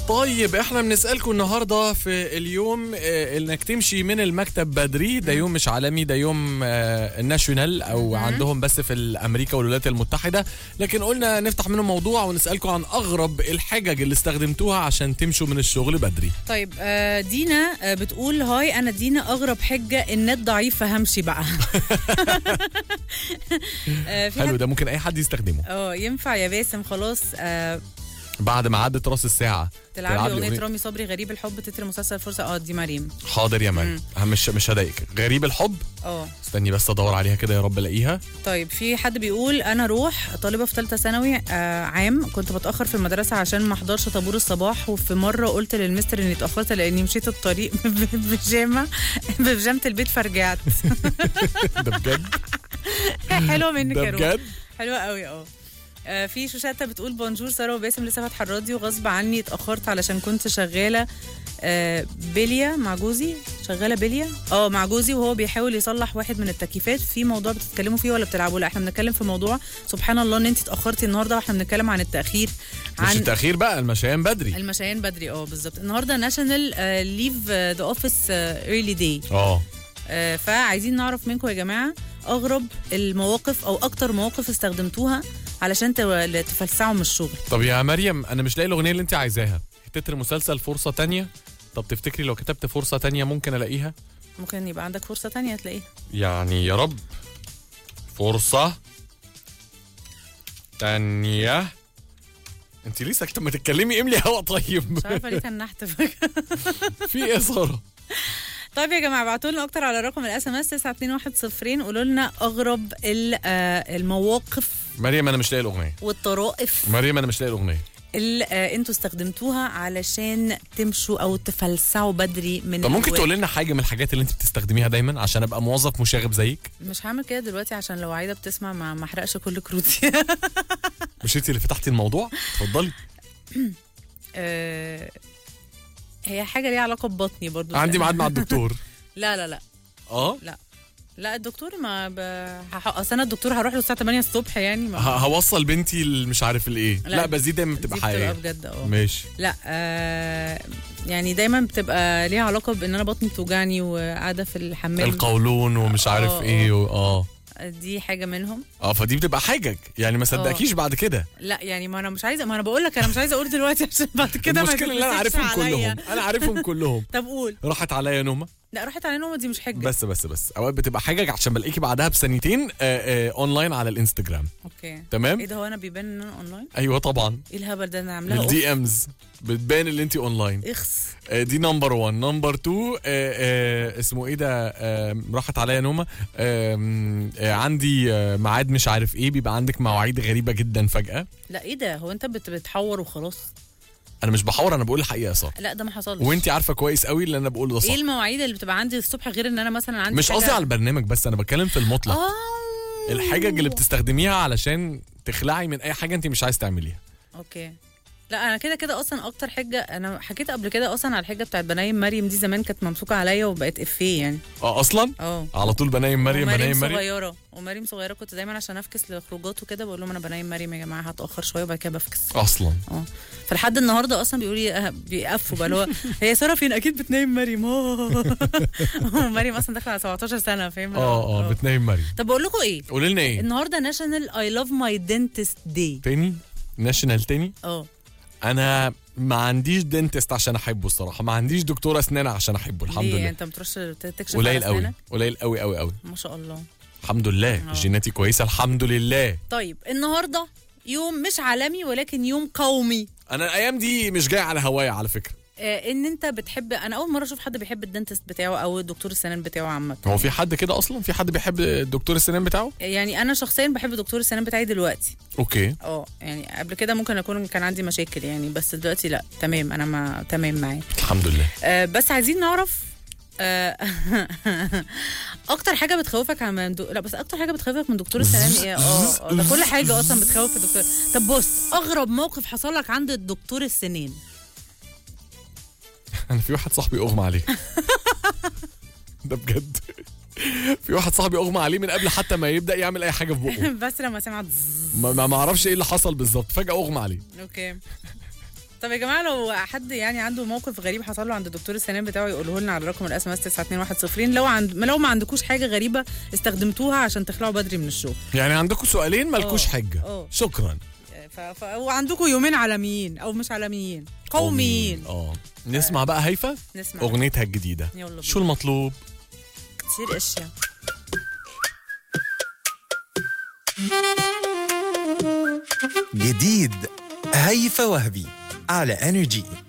طيب احنا بنسألكم النهاردة في اليوم آه، انك تمشي من المكتب بدري ده يوم مش عالمي ده يوم آه، الناشونال او عندهم بس في الامريكا والولايات المتحدة لكن قلنا نفتح منه موضوع ونسألكم عن اغرب الحجج اللي استخدمتوها عشان تمشوا من الشغل بدري طيب آه، دينا آه، بتقول هاي انا دينا اغرب حجه النت ضعيف فهمشي بقى آه، في حلو حد ده ممكن اي حد يستخدمه اه ينفع يا باسم خلاص آه، بعد ما عدت راس الساعة تلعب لي لي اغنيه رامي صبري غريب الحب تتر مسلسل فرصه اه دي مريم حاضر يا مريم مش مش هضايقك غريب الحب اه استني بس ادور عليها كده يا رب الاقيها طيب في حد بيقول انا روح طالبه في ثالثه ثانوي آه عام كنت بتاخر في المدرسه عشان ما احضرش طابور الصباح وفي مره قلت للمستر اني اتاخرت لاني مشيت الطريق ببيجامه ببيجامه البيت فرجعت ده بجد حلوه منك ده يا روح بجد حلوه قوي اه آه، في شوشاته بتقول بونجور ساره وباسم لسه فاتحه الراديو غصب عني اتاخرت علشان كنت شغاله آه، بليا مع جوزي شغاله بليا اه مع جوزي وهو بيحاول يصلح واحد من التكييفات في موضوع بتتكلموا فيه ولا بتلعبوا لا احنا بنتكلم في موضوع سبحان الله ان انت اتاخرتي النهارده واحنا بنتكلم عن التاخير مش عن التأخير بقى المشيان بدري المشيان بدري اه بالظبط النهارده ناشونال ليف ذا اوفيس ايرلي داي اه فعايزين نعرف منكم يا جماعه اغرب المواقف او اكتر مواقف استخدمتوها علشان تو- تفلسعوا من الشغل طب يا مريم انا مش لاقي الاغنيه اللي انت عايزاها تتر مسلسل فرصه تانية طب تفتكري لو كتبت فرصه تانية ممكن الاقيها ممكن يبقى عندك فرصه تانية تلاقيها يعني يا رب فرصه تانية انت ليه ساكته ما تتكلمي املي هوا طيب مش عارفه ليه تنحت فجأة. في ايه يا ساره طيب يا جماعه ابعتوا لنا اكتر على رقم الاس ام اس 921 قولوا لنا اغرب ال- آه، المواقف مريم انا مش لاقي الاغنيه والطرائف مريم انا مش لاقي الاغنيه اللي آه، انتوا استخدمتوها علشان تمشوا او تفلسعوا بدري من طب ممكن الوقت. تقول لنا حاجه من الحاجات اللي انت بتستخدميها دايما عشان ابقى موظف مشاغب زيك مش هعمل كده دلوقتي عشان لو عايده بتسمع ما ما احرقش كل كروتي مش انت اللي فتحتي الموضوع اتفضلي آه، هي حاجه ليها علاقه ببطني برضو عندي ميعاد مع الدكتور لا لا لا اه لا الدكتور ما ب... هح... اصل انا الدكتور هروح له الساعه 8 الصبح يعني ما... ه- هوصل بنتي اللي مش عارف الايه لا, لا، بس دي دايما دي بتبقى بتبقى حقيقيه بجد اه ماشي لا آه يعني دايما بتبقى ليها علاقه بان انا بطني بتوجعني وقاعده في الحمام القولون ومش عارف آه، ايه و- اه دي حاجه منهم اه فدي بتبقى حجج يعني ما صدقكيش بعد كده لا يعني ما انا مش عايزه ما انا بقول لك انا مش عايزه اقول دلوقتي عشان بعد كده ما المشكله اللي انا تتمسكش عارفهم عليا. كلهم انا عارفهم كلهم طب قول راحت عليا نومه لا راحت على نومه دي مش حجه بس بس بس اوقات بتبقى حجج عشان بلاقيكي بعدها بثانيتين آه، آه، اونلاين على الانستجرام اوكي تمام ايه ده هو انا بيبان ان انا اونلاين ايوه طبعا ايه الهبل ده انا عاملاها أوف. الدي امز بتبان اللي انت اونلاين اخس آه، دي نمبر 1 نمبر 2 اسمه ايه ده آه، راحت عليا نومه آم، آه، عندي آه، ميعاد مش عارف ايه بيبقى عندك مواعيد غريبه جدا فجاه لا ايه ده هو انت بت- بتحور وخلاص انا مش بحور انا بقول الحقيقه صح لا ده ما حصلش وانت عارفه كويس قوي اللي انا بقوله ده صح ايه المواعيد اللي بتبقى عندي الصبح غير ان انا مثلا عندي مش حاجة- قصدي على البرنامج بس انا بتكلم في المطلق اه الحجج اللي بتستخدميها علشان تخلعي من اي حاجه انت مش عايز تعمليها اوكي لا انا كده كده اصلا اكتر حجه انا حكيت قبل كده اصلا على الحجه بتاعت بنايم مريم دي زمان كانت ممسوكه عليا وبقت افيه يعني اه اصلا اه على طول بنايم مريم ومريم بنايم مريم صغيره ومريم صغيره كنت دايما عشان افكس لخروجات وكده بقول لهم انا بنايم مريم يا جماعه هتاخر شويه وبعد كده بفكس اصلا اه فلحد النهارده اصلا بيقولوا لي آه، بيقفوا بقى اللي هو هي ساره فين اكيد بتنام مريم اه مريم اصلا داخله على 17 سنه فاهم اه اه بتنايم مريم طب بقول لكم ايه قولي لنا ايه النهارده ناشونال اي لاف ماي دنتست داي تاني ناشونال تاني اه انا ما عنديش دنتست عشان احبه الصراحه ما عنديش دكتور اسنان عشان احبه الحمد ليه؟ لله انت ما بتروحش تكشف قليل على قوي أسنانك؟ قليل قوي قوي قوي ما شاء الله الحمد لله آه. جيناتي كويسه الحمد لله طيب النهارده يوم مش عالمي ولكن يوم قومي انا الايام دي مش جاي على هوايا على فكره آه ان انت بتحب انا اول مره اشوف حد بيحب الدنتست بتاعه او دكتور السنان بتاعه عامه هو في حد كده اصلا في حد بيحب الدكتور السنان بتاعه يعني انا شخصيا بحب دكتور السنان بتاعي دلوقتي اوكي اه يعني قبل كده ممكن اكون كان عندي مشاكل يعني بس دلوقتي لا تمام انا ما تمام معاه الحمد لله آه بس عايزين نعرف آه اكتر حاجه بتخوفك من دو... لا بس اكتر حاجه بتخوفك من دكتور السنان ايه اه آه، ده كل حاجه اصلا بتخوف الدكتور طب بص اغرب موقف حصل لك عند الدكتور السنان انا في واحد صاحبي اغمى عليه ده بجد في واحد صاحبي اغمى عليه من قبل حتى ما يبدا يعمل اي حاجه في بقه بس لما سمعت زز. ما ما ما اعرفش ايه اللي حصل بالظبط فجاه اغمى عليه اوكي طب يا جماعه لو حد يعني عنده موقف غريب حصل له عند دكتور السنان بتاعه يقوله لنا على رقم الاس ام اس 92110 لو عند لو ما عندكوش حاجه غريبه استخدمتوها عشان تخلعوا بدري من الشغل يعني عندكم سؤالين مالكوش اه. حجه اه. شكرا ف... ف... وعندكم يومين عالميين او مش عالميين قوميين اه نسمع بقى هيفا نسمع اغنيتها الجديده يلا بينا. شو المطلوب كتير اشياء جديد هيفا وهبي على انرجي